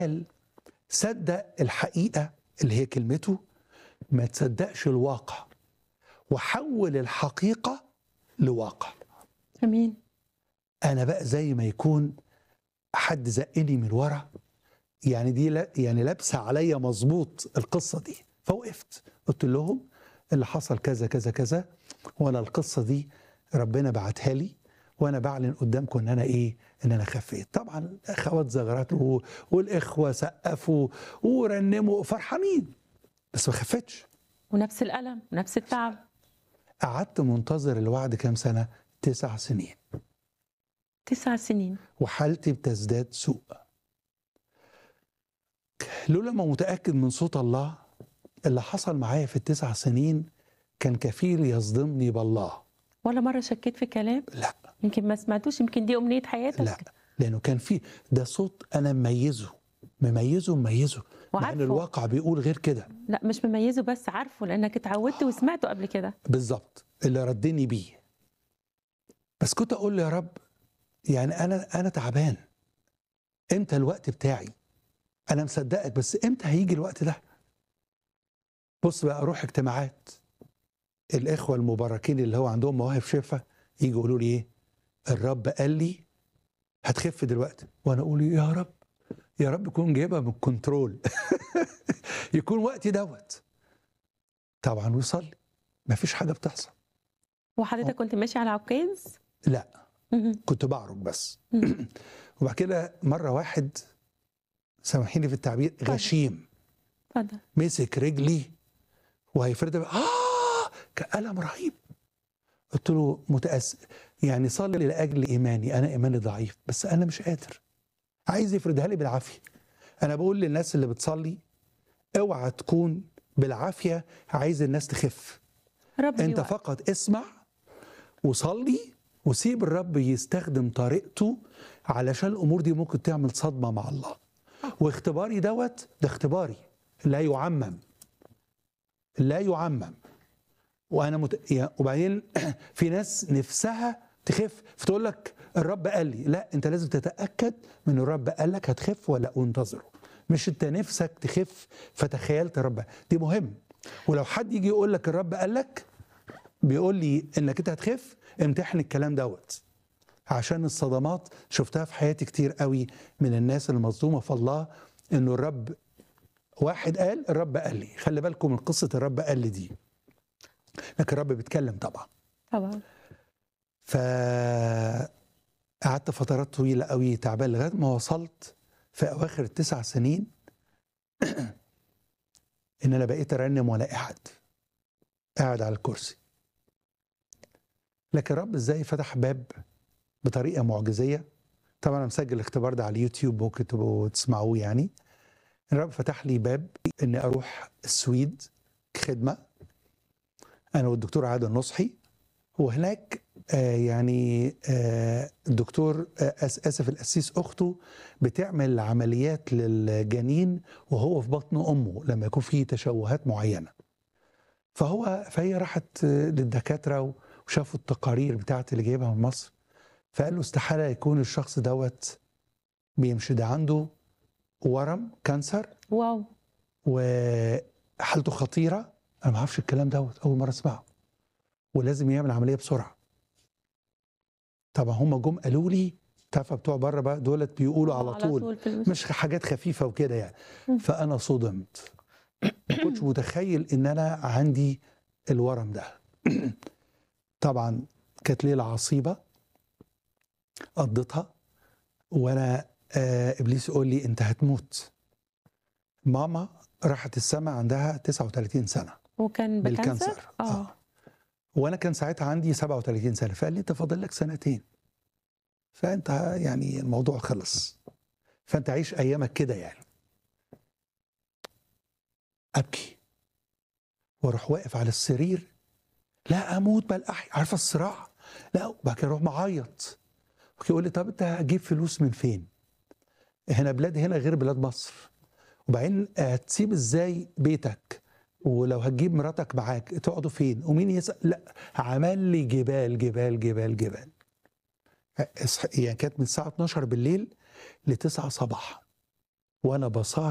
قال صدق الحقيقة اللي هي كلمته ما تصدقش الواقع وحول الحقيقة لواقع امين أنا بقى زي ما يكون حد زقني من ورا يعني دي لا يعني لابسة عليا مظبوط القصة دي فوقفت قلت لهم اللي حصل كذا كذا كذا وانا القصة دي ربنا بعتها لي وانا بعلن قدامكم ان انا ايه ان انا خفيت طبعا الاخوات زغرتوا والاخوه سقفوا ورنموا فرحانين بس ما خفتش ونفس الالم ونفس التعب قعدت منتظر الوعد كام سنه تسع سنين تسع سنين وحالتي بتزداد سوء لولا ما متاكد من صوت الله اللي حصل معايا في التسع سنين كان كفيل يصدمني بالله ولا مره شكيت في كلام لا يمكن ما سمعتوش يمكن دي امنيه حياتك لا لانه كان في ده صوت انا مميزه مميزه مميزه مع ان وعارفه. الواقع بيقول غير كده لا مش مميزه بس عارفه لانك اتعودت وسمعته قبل كده بالظبط اللي ردني بيه بس كنت اقول له يا رب يعني انا انا تعبان امتى الوقت بتاعي انا مصدقك بس امتى هيجي الوقت ده بص بقى اروح اجتماعات الاخوه المباركين اللي هو عندهم مواهب شفا يجوا يقولوا لي ايه الرب قال لي هتخف دلوقتي وانا اقول يا رب يا رب يكون جايبها من الكنترول يكون وقتي دوت طبعا ويصلي مفيش حاجه بتحصل وحضرتك كنت ماشي على عكاز لا مهم. كنت بعرج بس مم. وبعد كده مره واحد سامحيني في التعبير غشيم اتفضل مسك رجلي وهيفردها اه كألم رهيب قلت له متأسف يعني صلي لأجل إيماني أنا إيماني ضعيف بس أنا مش قادر عايز يفردها لي بالعافية أنا بقول للناس اللي بتصلي اوعى تكون بالعافية عايز الناس تخف ربي انت وقت. فقط اسمع وصلي وسيب الرب يستخدم طريقته علشان الامور دي ممكن تعمل صدمه مع الله واختباري دوت ده اختباري لا يعمم لا يعمم وانا مت... يا- وبعدين في ناس نفسها تخف فتقول لك الرب قال لي لا انت لازم تتاكد من الرب قال لك هتخف ولا انتظره مش انت نفسك تخف فتخيلت الرب دي مهم ولو حد يجي يقول لك الرب قال لك بيقول لي انك انت هتخف امتحن الكلام دوت عشان الصدمات شفتها في حياتي كتير قوي من الناس المصدومه في الله انه الرب واحد قال الرب قال لي خلي بالكم من قصه الرب قال لي دي لكن الرب بيتكلم طبعا طبعا ف قعدت فترات طويله قوي تعبان لغايه ما وصلت في اواخر التسع سنين ان انا بقيت ارنم ولا احد قاعد على الكرسي لكن الرب ازاي فتح باب بطريقه معجزيه طبعا انا مسجل الاختبار ده على اليوتيوب ممكن تبقوا تسمعوه يعني الرب فتح لي باب اني اروح السويد خدمه انا والدكتور عادل نصحي وهناك آه يعني آه الدكتور آه آس- اسف القسيس اخته بتعمل عمليات للجنين وهو في بطن امه لما يكون فيه تشوهات معينه فهو فهي راحت آه، للدكاتره وشافوا التقارير بتاعت اللي جايبها من مصر فقال له استحاله يكون الشخص دوت بيمشي ده عنده ورم كانسر واو وحالته خطيره انا ما اعرفش الكلام دوت اول مره اسمعه ولازم يعمل عمليه بسرعه طبعا هم جم قالوا لي تعرف بتوع بره بقى دولت بيقولوا على طول في المس... مش حاجات خفيفه وكده يعني مم. فانا صدمت ما كنتش متخيل ان انا عندي الورم ده طبعا كانت ليله عصيبه قضيتها وانا آه ابليس يقول لي انت هتموت ماما راحت السماء عندها 39 سنه وكان بكانسر بالكانسر اه وانا كان ساعتها عندي 37 سنه فقال لي انت فاضل لك سنتين فانت يعني الموضوع خلص فانت عيش ايامك كده يعني ابكي واروح واقف على السرير لا اموت بل احيا عارفه الصراع لا وبعد كده اروح معيط يقول لي طب انت هتجيب فلوس من فين هنا بلاد هنا غير بلاد مصر وبعدين هتسيب ازاي بيتك ولو هتجيب مراتك معاك تقعدوا فين ومين يسأل لا عمل لي جبال جبال جبال جبال اصح- يعني كانت من الساعة 12 بالليل ل 9 صباحا وانا بصارع